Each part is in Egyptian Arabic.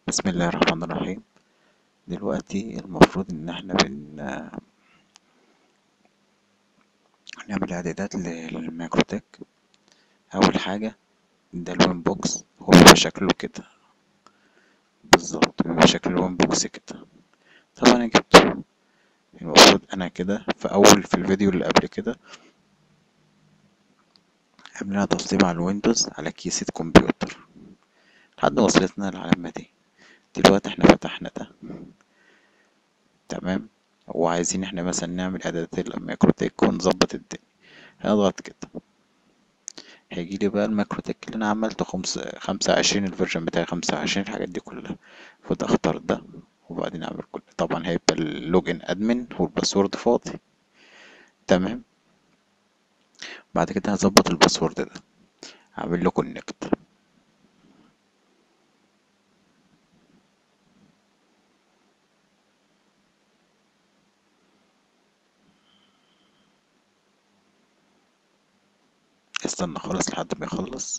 بسم الله الرحمن الرحيم دلوقتي المفروض ان احنا بن نعمل اعدادات للميكروتك اول حاجة ده الوين بوكس هو بيبقى شكله كده بالظبط بيبقى شكل الوين بوكس كده طبعا انا جبته المفروض انا كده في اول في الفيديو اللي قبل كده عملنا تسطيب على الويندوز على كيسة كمبيوتر لحد ما وصلتنا العلامة دي دلوقتي احنا فتحنا ده تمام وعايزين احنا مثلا نعمل اعدادات الميكروتك ونظبط الدنيا هنضغط كده هيجي لي بقى الميكروتك اللي انا عملته خمسة خمسة وعشرين الفيرجن بتاعي خمسة وعشرين الحاجات دي كلها المفروض اختار ده وبعدين اعمل كل طبعا هيبقى اللوجن ادمن والباسورد فاضي تمام بعد كده هظبط الباسورد ده اعمل له كونكت استنى خالص لحد ما يخلص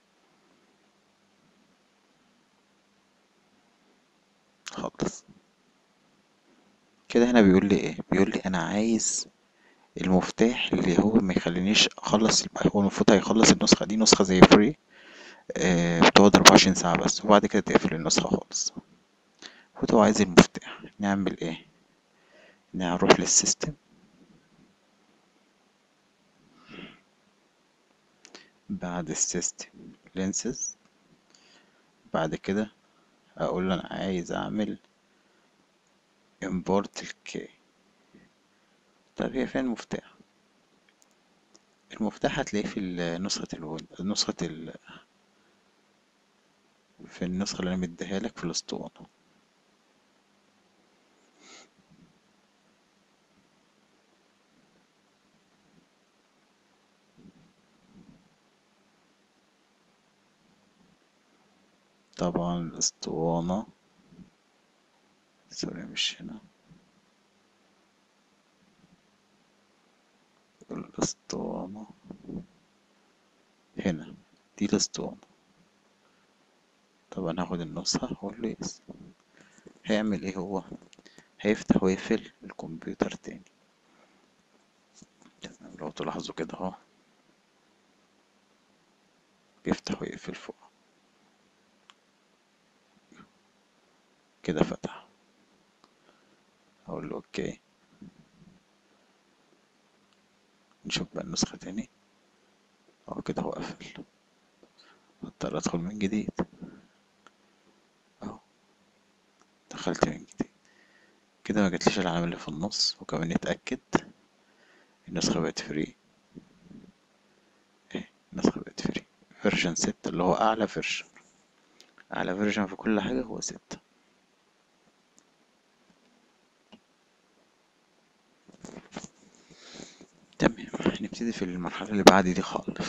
خلص كده هنا بيقول لي ايه بيقول لي انا عايز المفتاح اللي هو ما يخلينيش اخلص يبقى هو المفروض هيخلص النسخه دي نسخه زي فري آه بتقعد 24 ساعه بس وبعد كده تقفل النسخه خالص المفروض هو عايز المفتاح نعمل ايه نروح للسيستم بعد السيستم لينسز بعد كده اقول له انا عايز اعمل import الكي طب هي فين المفتاح المفتاح هتلاقيه في نسخة الوين نسخة ال في النسخة اللي انا مديها لك في الاسطوانة طبعا الاسطوانة سوري مش هنا الاسطوانة هنا دي الاسطوانة طبعا هاخد النسخة واقول له يس هيعمل ايه هو هيفتح ويقفل الكمبيوتر تاني تمام لو تلاحظوا كده اهو بيفتح ويقفل فوق كده فتح اقول له اوكي نشوف بقى النسخة تاني اهو كده هو قفل اضطر ادخل من جديد اهو دخلت من جديد كده ما جاتليش العلامة اللي في النص وكمان نتأكد النسخة بقت فري ايه النسخة بقت فري فيرجن ستة اللي هو أعلى فيرجن أعلى فيرجن في كل حاجة هو ستة تمام نبتدي في المرحلة اللي بعد دي خالص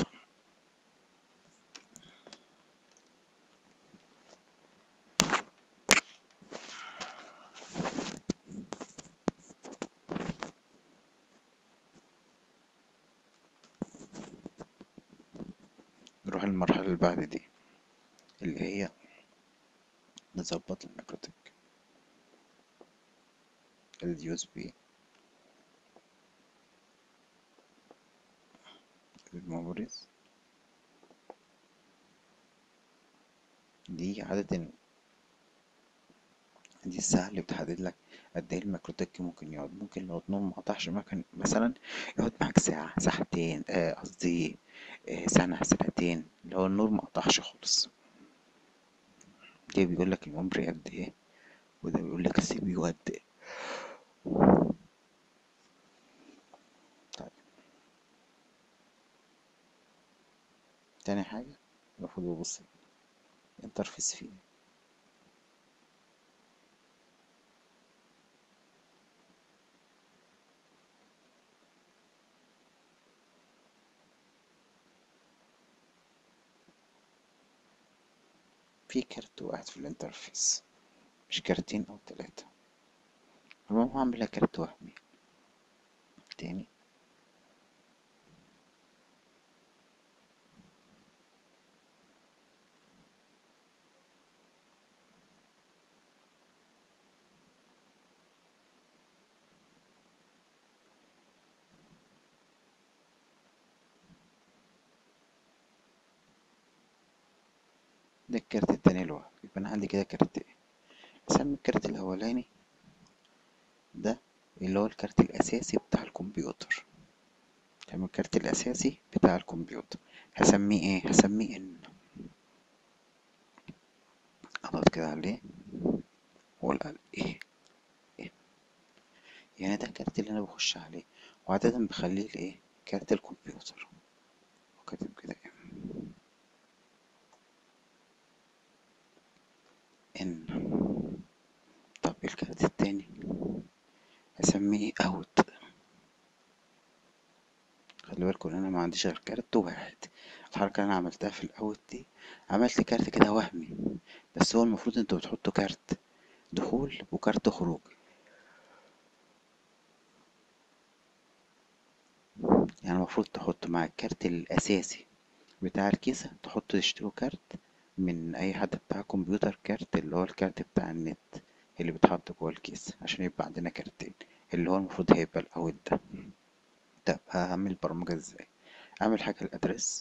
نروح المرحلة اللي بعد دي اللي هي نظبط الميكروتك اليو اس بي الميموريز دي عدد دي الساعة اللي بتحدد لك قد ايه الميكروتك ممكن يقعد ممكن لو النور مقطعش مكان مثلا يقعد معاك ساعة ساعتين قصدي آه سنة سنتين لو النور مقطعش خالص ده بيقول لك الميموري قد ايه وده بيقول لك السي بي يو قد ايه طيب تاني حاجة المفروض ببص انترفيس فيه في كارت واحد في الانترفيس مش كارتين او تلاتة المهم هعملها كارت وهمي تاني ده الكارت التاني لوحده يبقى انا عندي كده كارتين اسمي الكارت الاولاني ده اللي هو الكارت الاساسي بتاع الكمبيوتر تمام الكارت الاساسي بتاع الكمبيوتر هسميه ايه هسميه ان اضغط كده عليه واقول على ايه إيه. يعني ده الكارت اللي انا بخش عليه وعادة بخليه الايه كارت الكمبيوتر وكاتب كده إيه. ان طب الكارت التاني هسميه اوت خلي بالكم ان انا ما عنديش غير كارت واحد الحركة اللي انا عملتها في الاوت دي عملت كارت كده وهمي بس هو المفروض انتوا بتحطوا كارت دخول وكارت خروج يعني المفروض تحطوا مع الكارت الاساسي بتاع الكيسة تحطوا تشتروا كارت من اي حد بتاع كمبيوتر كارت اللي هو الكارت بتاع النت اللي بيتحط جوه الكيسة عشان يبقى عندنا كارتين اللي هو المفروض هيبقى الاوت ده طب هعمل برمجة ازاي اعمل حاجة الادرس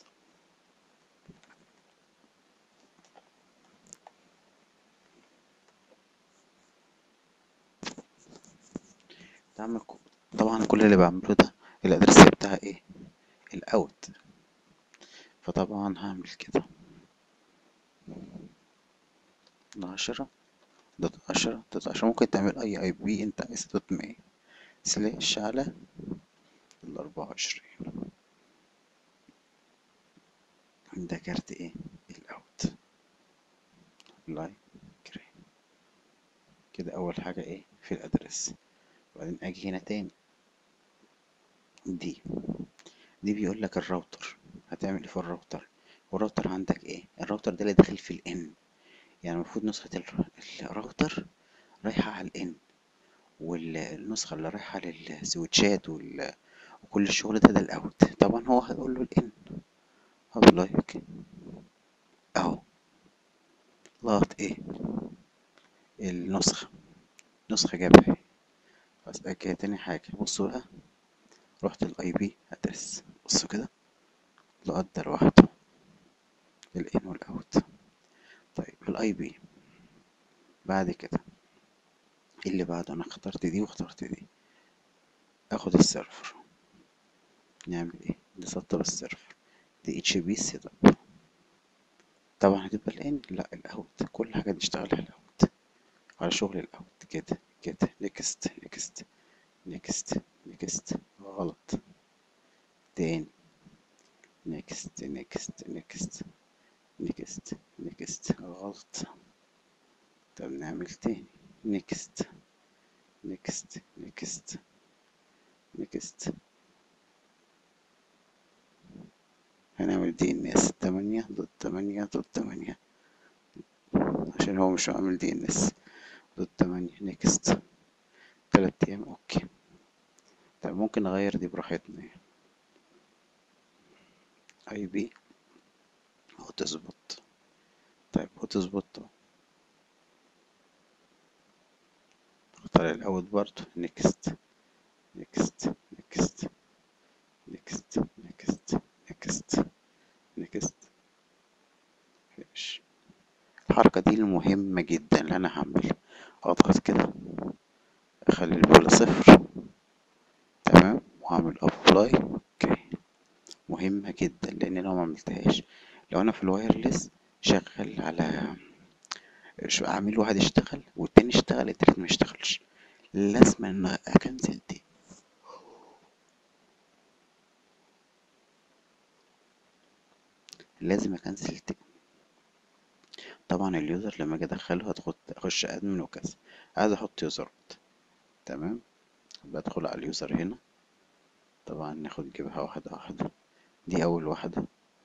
تعمل ك- طبعا كل اللي بعمله ده الادرس بتاع ايه الاوت فطبعا هعمل كده عشرة دوت عشرة دوت عشرة ممكن تعمل اي اي بي انت عايز دوت مية سلاش على الاربعة وعشرين ده كارت ايه الاوت لاين كري كده اول حاجة ايه في الادرس وبعدين اجي هنا تاني دي دي بيقول لك الراوتر هتعمل ايه في الراوتر والراوتر عندك ايه الراوتر ده اللي داخل في الان يعني المفروض نسخة الر- الراوتر رايحة على الان والنسخة اللي رايحة للسويتشات وال... وكل الشغل ده ده الاوت طبعا هو هيقول له الان هقول لايك اهو ضغط ايه النسخة نسخة جابها اهي بس كده تاني حاجة بصوا بقى رحت الاي بي ادرس بصوا كده لقط ده لوحده الان والاوت طيب الاي بي بعد كده اللي بعده انا اخترت دي واخترت دي اخد السيرفر نعمل ايه نسطب السيرفر دي اتش بي سيت اب طبعا هتبقى الان لا الاوت كل حاجه نشتغلها الاوت على شغل الاوت كده كده نكست نكست نكست نكست غلط تاني نكست نكست نكست نكست نكست غلط طب نعمل تاني نكست نكست نكست نكست هنعمل دي ان اس تمانية دوت تمانية دوت تمانية عشان هو مش عامل دي ان اس دوت تمانية نيكست تلات ايام اوكي طيب ممكن نغير دي براحتنا يعني اي بي هوت سبوت طيب هوت سبوت اهو اختار الاول برضو نيكست نيكست نيكست نيكست نيكست نيكست نيكست فينيش الحركة دي المهمة جدا اللي انا هعملها اضغط كده اخلي البولة صفر تمام واعمل ابلاي اوكي مهمة جدا لان لو ما عملتهاش لو انا في الوايرلس شغال على شو اعمل واحد يشتغل والتاني يشتغل التالت ما يشتغلش لازم ان اكنسل دي لازم اكنسل دي طبعا اليوزر لما اجي ادخله هدخل اخش ادمن وكذا عايز احط يوزر تمام بدخل على اليوزر هنا طبعا ناخد نجيبها واحدة واحدة دي اول واحدة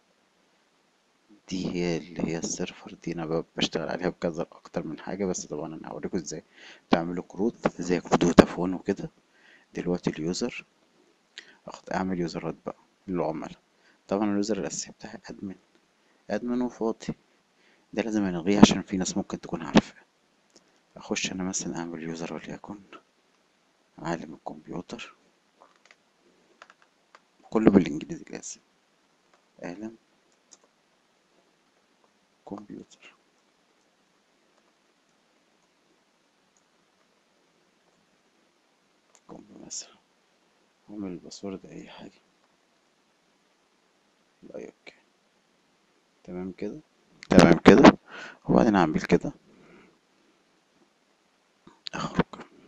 دي هي اللي هي السيرفر دي انا ب- بشتغل عليها بكذا اكتر من حاجة بس طبعا انا هوريكم ازاي تعملوا كروت زي كود فودافون وكده دلوقتي اليوزر اخد اعمل يوزرات بقى للعملاء طبعا اليوزر الاساسي بتاعي ادمن ادمن وفاضي ده لازم الغيه عشان في ناس ممكن تكون عارفة اخش انا مثلا اعمل يوزر وليكن عالم الكمبيوتر كله بالانجليزي لازم عالم كمبيوتر كومب مثلا واعمل الباسورد اي حاجة لا اوكي تمام كده تمام كده وبعدين اعمل كده اخرج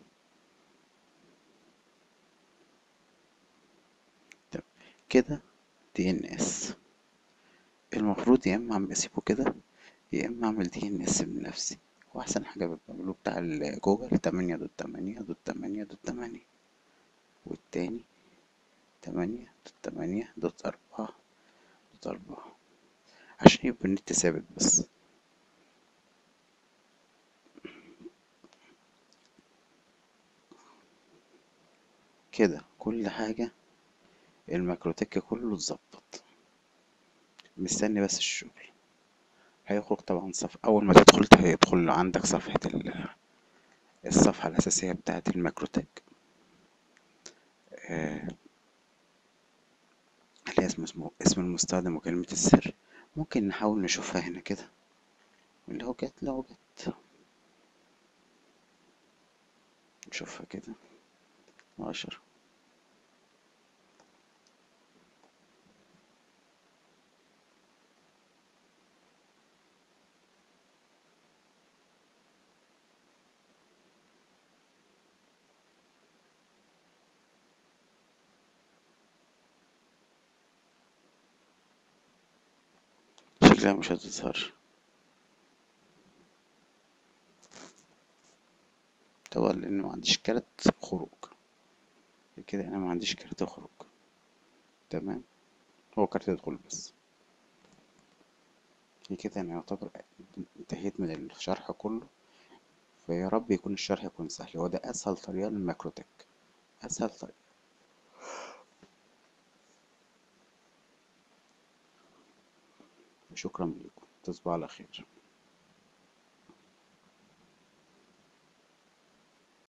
طب كده دي ان اس المفروض يا اما اعمل اسيبه كده يا اما اعمل دي ان اس بنفسي واحسن حاجه بعمله بتاع الجوجل تمانية دوت تمانية دوت تمانية دوت تمانية والتاني تمانية دوت تمانية دوت أربعة دوت أربعة عشان يبقى النت ثابت بس كده كل حاجة الماكروتك كله اتظبط مستني بس الشغل هيخرج طبعا صف أول ما تدخل هيدخل عندك صفحة ال- الصفحة الأساسية بتاعة الماكروتك آه، اللي هي اسم اسمه اسم المستخدم وكلمة السر ممكن نحاول نشوفها هنا كده لو جت لو جت نشوفها كده عشرة شكلها مش هتظهر طبعا لأن ما عنديش كارت خروج كده أنا ما عنديش كارت خروج تمام هو كارت يدخل بس هي كده أنا يعتبر انتهيت من الشرح كله فيا رب يكون الشرح يكون سهل هو ده أسهل طريقة للماكروتك أسهل طريقة شكرا لكم تصبحوا على خير